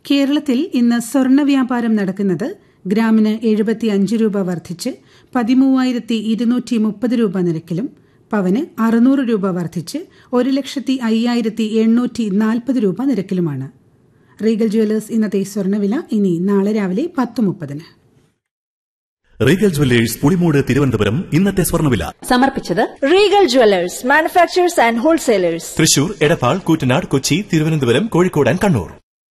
കേരളത്തിൽ ഇന്ന് സ്വർണ്ണ വ്യാപാരം നടക്കുന്നത് ഗ്രാമിന് എഴുപത്തി അഞ്ച് രൂപ വർദ്ധിച്ച് പതിമൂവായിരത്തി ഇരുന്നൂറ്റി മുപ്പത് രൂപ നിരക്കിലും പവന് അറുന്നൂറ് രൂപ വർദ്ധിച്ച് ഒരു ലക്ഷത്തി അയ്യായിരത്തി എണ്ണൂറ്റി നാൽപ്പത് രൂപ നിരക്കിലുമാണ് റീഗൽ ജുവലേഴ്സ് ഇന്നത്തെ സ്വർണ്ണവില ഇനി നാളെ രാവിലെ പത്ത് മുപ്പതിന് റീഗൽ ജുവല്ലേഴ്സ് പുളിമൂട് തിരുവനന്തപുരം ഇന്നത്തെ സ്വർണ്ണവില സമർപ്പിച്ചത് Regal jewellers manufacturers and wholesalers Thrissur Edappal Koottanad Kochi Thiruvananthapuram Kozhikode and Kannur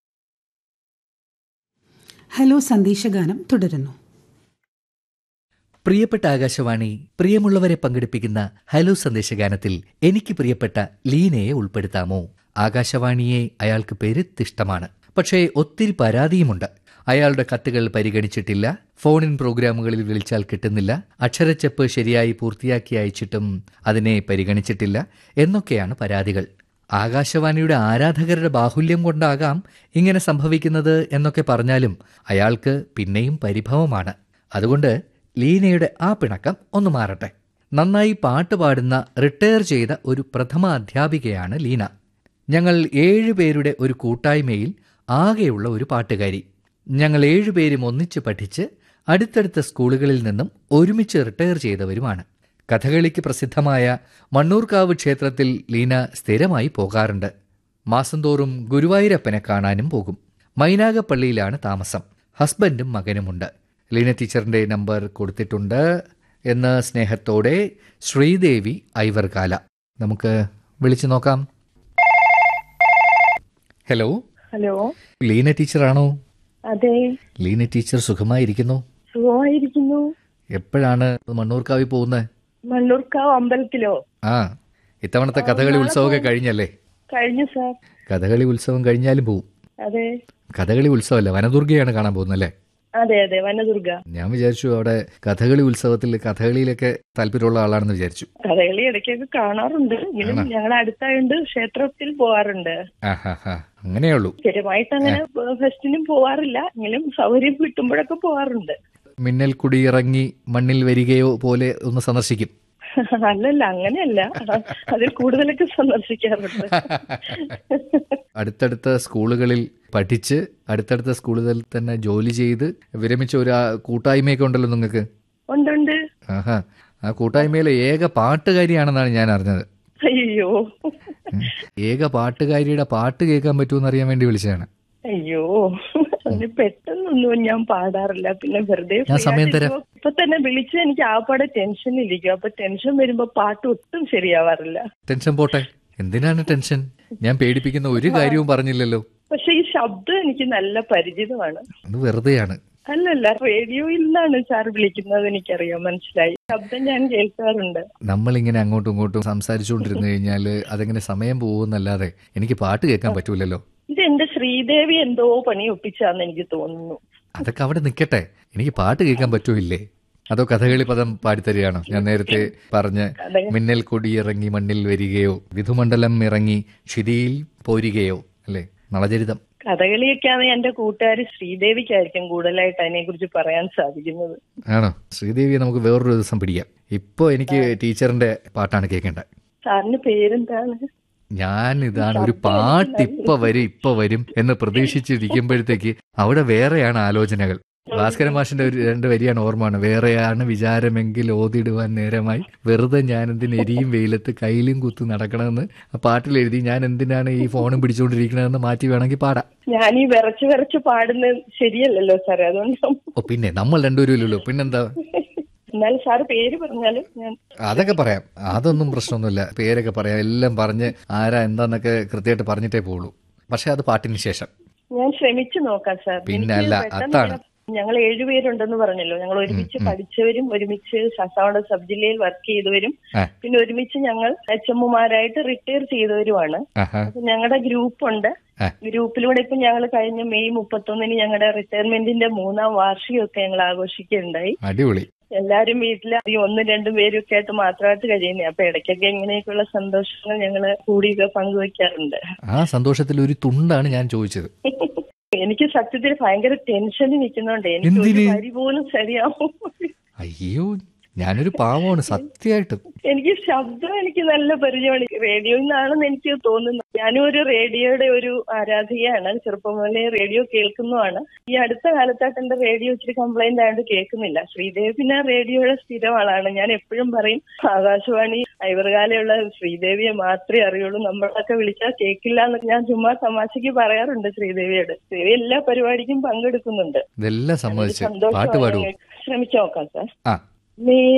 hello സന്ദേശഗാനം തുടരുന്നു പ്രിയപ്പെട്ട ആകാശവാണി പ്രിയമുള്ളവരെ പങ്കെടുപ്പിക്കുന്ന ഹലോ സന്ദേശഗാനത്തിൽ എനിക്ക് പ്രിയപ്പെട്ട ലീനയെ ഉൾപ്പെടുത്താമോ ആകാശവാണിയെ അയാൾക്ക് പെരുത്തിഷ്ടമാണ് പക്ഷേ ഒത്തിരി പരാതിയുമുണ്ട് അയാളുടെ കത്തുകൾ പരിഗണിച്ചിട്ടില്ല ഫോണിൻ പ്രോഗ്രാമുകളിൽ വിളിച്ചാൽ കിട്ടുന്നില്ല അക്ഷരച്ചെപ്പ് ശരിയായി പൂർത്തിയാക്കി അയച്ചിട്ടും അതിനെ പരിഗണിച്ചിട്ടില്ല എന്നൊക്കെയാണ് പരാതികൾ ആകാശവാണിയുടെ ആരാധകരുടെ ബാഹുല്യം കൊണ്ടാകാം ഇങ്ങനെ സംഭവിക്കുന്നത് എന്നൊക്കെ പറഞ്ഞാലും അയാൾക്ക് പിന്നെയും പരിഭവമാണ് അതുകൊണ്ട് ലീനയുടെ ആ പിണക്കം ഒന്ന് മാറട്ടെ നന്നായി പാട്ട് പാടുന്ന റിട്ടയർ ചെയ്ത ഒരു പ്രഥമ അധ്യാപികയാണ് ലീന ഞങ്ങൾ ഏഴുപേരുടെ ഒരു കൂട്ടായ്മയിൽ ആകെയുള്ള ഒരു പാട്ടുകാരി ഞങ്ങൾ ഏഴുപേരും ഒന്നിച്ച് പഠിച്ച് അടുത്തടുത്ത സ്കൂളുകളിൽ നിന്നും ഒരുമിച്ച് റിട്ടയർ ചെയ്തവരുമാണ് കഥകളിക്ക് പ്രസിദ്ധമായ മണ്ണൂർക്കാവ് ക്ഷേത്രത്തിൽ ലീന സ്ഥിരമായി പോകാറുണ്ട് മാസം തോറും ഗുരുവായൂരപ്പനെ കാണാനും പോകും മൈനാഗപ്പള്ളിയിലാണ് താമസം ഹസ്ബൻഡും മകനുമുണ്ട് ലീന ടീച്ചറിന്റെ നമ്പർ കൊടുത്തിട്ടുണ്ട് എന്ന് സ്നേഹത്തോടെ ശ്രീദേവി ഐവർകാല നമുക്ക് വിളിച്ചു നോക്കാം ഹലോ ഹലോ ലീന ടീച്ചറാണോ അതെ ലീന ടീച്ചർ സുഖമായിരിക്കുന്നു സുഖമായിരിക്കുന്നു എപ്പോഴാണ് മണ്ണൂർക്കാവിൽ പോകുന്നത് മണ്ണൂർക്കാവ് അമ്പലത്തിലോ ആ ഇത്തവണത്തെ കഥകളി ഉത്സവമൊക്കെ കഴിഞ്ഞല്ലേ കഴിഞ്ഞു സാർ കഥകളി ഉത്സവം കഴിഞ്ഞാലും പോവും അതെ കഥകളി ഉത്സവമല്ല വനദുർഗയാണ് കാണാൻ പോകുന്നല്ലേ അതെ അതെ വനദുർഗ ഞാൻ വിചാരിച്ചു അവിടെ കഥകളി ഉത്സവത്തിൽ കഥകളിയിലൊക്കെ താല്പര്യമുള്ള ആളാണെന്ന് വിചാരിച്ചു കഥകളി ഇടയ്ക്കൊക്കെ കാണാറുണ്ട് എങ്കിലും ഞങ്ങൾ അടുത്തായോണ്ട് ക്ഷേത്രത്തിൽ പോവാറുണ്ട് ആ ഹാ ഹാ അങ്ങനെയുള്ളൂ സ്ഥിരമായിട്ട് അങ്ങനെ ഫെസ്റ്റിനും പോവാറില്ല എങ്കിലും സൗകര്യം കിട്ടുമ്പോഴൊക്കെ പോവാറുണ്ട് മിന്നൽ കുടി ഇറങ്ങി മണ്ണിൽ വരികയോ പോലെ ഒന്ന് സന്ദർശിക്കും അല്ലല്ല അങ്ങനെയല്ല അതിൽ കൂടുതലൊക്കെ സന്ദർശിക്കാറുണ്ട് അടുത്തടുത്ത സ്കൂളുകളിൽ പഠിച്ച് അടുത്തടുത്ത സ്കൂളുകളിൽ തന്നെ ജോലി ചെയ്ത് വിരമിച്ച ഒരു ആ കൂട്ടായ്മയൊക്കെ ഉണ്ടല്ലോ നിങ്ങൾക്ക് ഉണ്ടുണ്ട് ആഹാ ആ കൂട്ടായ്മയിലെ ഏക പാട്ടുകാരിയാണെന്നാണ് ഞാൻ അറിഞ്ഞത് അയ്യോ ഏക പാട്ടുകാരിയുടെ പാട്ട് കേൾക്കാൻ പറ്റുമെന്ന് അറിയാൻ വേണ്ടി വിളിച്ചതാണ് അയ്യോ അതിന് പെട്ടെന്നൊന്നും ഞാൻ പാടാറില്ല പിന്നെ വെറുതെ ഞാൻ free സമയം ആയിട്ട് തരാം. ഇരിക്കുമ്പോ ഇപ്പൊ തന്നെ വിളിച്ച് എനിക്ക് ആപ്പാടെ ടെൻഷനിലിരിക്കും അപ്പൊ ടെൻഷൻ വരുമ്പോ പാട്ട് ഒട്ടും ശരിയാവാറില്ല ടെൻഷൻ പോട്ടെ എന്തിനാണ് ടെൻഷൻ ഞാൻ പേടിപ്പിക്കുന്ന ഒരു കാര്യവും പറഞ്ഞില്ലല്ലോ പക്ഷെ ഈ ശബ്ദം എനിക്ക് നല്ല പരിചിതമാണ് അത് വെറുതെയാണ് അല്ലല്ല റേഡിയോയിൽ നിന്നാണ് സാർ വിളിക്കുന്നത് എനിക്കറിയാം മനസ്സിലായി ശബ്ദം ഞാൻ കേൾക്കാറുണ്ട് നമ്മളിങ്ങനെ അങ്ങോട്ടും ഇങ്ങോട്ടും സംസാരിച്ചുകൊണ്ടിരുന്നു കഴിഞ്ഞാൽ അതെങ്ങനെ സമയം പോകുന്നല്ലാതെ എനിക്ക് പാട്ട് കേൾക്കാൻ പറ്റൂലല്ലോ ഇത് എന്റെ ശ്രീദേവി എന്തോ പണി ഒപ്പിച്ചാന്ന് എനിക്ക് തോന്നുന്നു അതൊക്കെ അവിടെ നിൽക്കട്ടെ എനിക്ക് പാട്ട് കേൾക്കാൻ പറ്റൂല്ലേ അതോ കഥകളി പദം പാടിത്തരികയാണോ ഞാൻ നേരത്തെ പറഞ്ഞ് മിന്നൽ കൊടി ഇറങ്ങി മണ്ണിൽ വരികയോ വിധുമണ്ഡലം ഇറങ്ങി ക്ഷിതിയിൽ പോരുകയോ അല്ലേ നളചരിതം കഥകളിയൊക്കെയാണ് എന്റെ കൂട്ടുകാരി ശ്രീദേവിക്കായിരിക്കും കൂടുതലായിട്ട് അതിനെ കുറിച്ച് പറയാൻ സാധിക്കുന്നത് ആണോ ശ്രീദേവിയെ നമുക്ക് വേറൊരു ദിവസം പിടിക്കാം ഇപ്പോൾ എനിക്ക് ടീച്ചറിന്റെ പാട്ടാണ് കേൾക്കേണ്ടത് സാറിന്റെ പേരെന്താണ് ഞാൻ ഇതാണ് ഒരു പാട്ട് ഇപ്പൊ വരും ഇപ്പൊ വരും എന്ന് പ്രതീക്ഷിച്ചിരിക്കുമ്പോഴത്തേക്ക് അവിടെ വേറെയാണ് ആലോചനകൾ ഭാസ്കരൻ മാഷിന്റെ ഒരു രണ്ട് വരിയാണ് ഓർമ്മയാണ് വേറെയാണ് വിചാരമെങ്കിൽ ഓതിടുവാൻ നേരമായി വെറുതെ ഞാൻ എന്തിന് എരിയും വെയിലത്ത് കയ്യിലും കുത്ത് നടക്കണമെന്ന് ആ പാട്ടിൽ എഴുതി ഞാൻ എന്തിനാണ് ഈ ഫോണും പിടിച്ചുകൊണ്ടിരിക്കണമെന്ന് മാറ്റി വേണമെങ്കിൽ പാടാം ഞാൻ ഈ വിറച്ച് വിറച്ച് പാടുന്നത് ശരിയല്ലല്ലോ സാറേ അതുകൊണ്ട് ഓ പിന്നെ നമ്മൾ രണ്ടുപേരും ഇല്ലല്ലോ പിന്നെന്താ എന്നാലും സാറ് പേര് പറഞ്ഞാലും ഞാൻ അതൊക്കെ പറയാം അതൊന്നും പ്രശ്നമൊന്നുമില്ല പേരൊക്കെ പറയാം എല്ലാം പറഞ്ഞ് ആരാ എന്താന്നൊക്കെ കൃത്യമായിട്ട് പറഞ്ഞിട്ടേ പോകുള്ളൂ പക്ഷെ അത് പാട്ടിന് ശേഷം ഞാൻ ശ്രമിച്ചു നോക്കാം സാർ പിന്നെ എനിക്ക് അല്ല, പെട്ടെന്ന് അതാണ്. ഞങ്ങൾ ഏഴുപേരുണ്ടെന്ന് പറഞ്ഞല്ലോ ഞങ്ങൾ ഒരുമിച്ച് പഠിച്ചവരും ഒരുമിച്ച് ശാസ്താവണ സബ് ജില്ലയിൽ വർക്ക് ചെയ്തവരും ആ. പിന്നെ ഒരുമിച്ച് ഞങ്ങൾ എച്ച് എമ്മുമാരായിട്ട് റിട്ടയർ ചെയ്തവരുമാണ് ആഹാ അപ്പൊ ഞങ്ങളുടെ ഗ്രൂപ്പ് ഉണ്ട് ആ. ഗ്രൂപ്പിലൂടെ ഇപ്പൊ ഞങ്ങൾ കഴിഞ്ഞ മെയ് മുപ്പത്തൊന്നിന് ഞങ്ങളുടെ റിട്ടയർമെന്റിന്റെ മൂന്നാം വാർഷികമൊക്കെ ഞങ്ങൾ ആഘോഷിക്കുകയുണ്ടായി അടിപൊളി എല്ലാരും വീട്ടില് ഈ ഒന്നും രണ്ടും പേരും ഒക്കെ ആയിട്ട് മാത്രമായിട്ട് കഴിയുന്നേ അപ്പൊ ഇടയ്ക്കൊക്കെ ഇങ്ങനെയൊക്കെയുള്ള സന്തോഷങ്ങൾ ഞങ്ങള് കൂടിയൊക്കെ പങ്കുവെക്കാറുണ്ട് ആ സന്തോഷത്തിൽ ഒരു തുണ്ടാണ് ഞാൻ ചോദിച്ചത് എനിക്ക് സത്യത്തിൽ ഭയങ്കര ടെൻഷനിൽ നിൽക്കുന്നുണ്ട് എനിക്ക് ഒരു എന്തിന്? വരി പോലും ശരിയാവും അയ്യോ ഞാനൊരു പാവമാണ് സത്യമായിട്ടും എനിക്ക് ശബ്ദം എനിക്ക് നല്ല പരിചയമാണ് റേഡിയോയിൽ നിന്നാണെന്ന് എനിക്ക് തോന്നുന്നു ഞാനും ഒരു റേഡിയോയുടെ ഒരു ആരാധികയാണ് ചെറുപ്പം മുതലേ റേഡിയോ കേൾക്കുന്നതാണ് ഈ അടുത്ത കാലത്തായിട്ട് എന്റെ റേഡിയോ ഇച്ചിരി കംപ്ലൈന്റ് ആയതുകൊണ്ട് കേൾക്കുന്നില്ല ശ്രീദേവി പിന്നെ റേഡിയോയുടെ സ്ഥിരം ആളാണ് ഞാൻ എപ്പോഴും പറയും ആകാശവാണി ഐവർകാലയുള്ള ശ്രീദേവിയെ മാത്രമേ അറിയുള്ളൂ നമ്മളൊക്കെ വിളിച്ചാൽ കേൾക്കില്ല എന്ന് ഞാൻ ചുമ്മാ തമാശയ്ക്ക് പറയാറുണ്ട് ശ്രീദേവിയോട് ശ്രീദേവി എല്ലാ പരിപാടിക്കും പങ്കെടുക്കുന്നുണ്ട് ഇതെല്ലാം സമ്മതിച്ച് സന്തോഷമാണ് പാട്ട് പാടുവോ ശ്രമിച്ചു നോക്കാം സാർ ആ നീ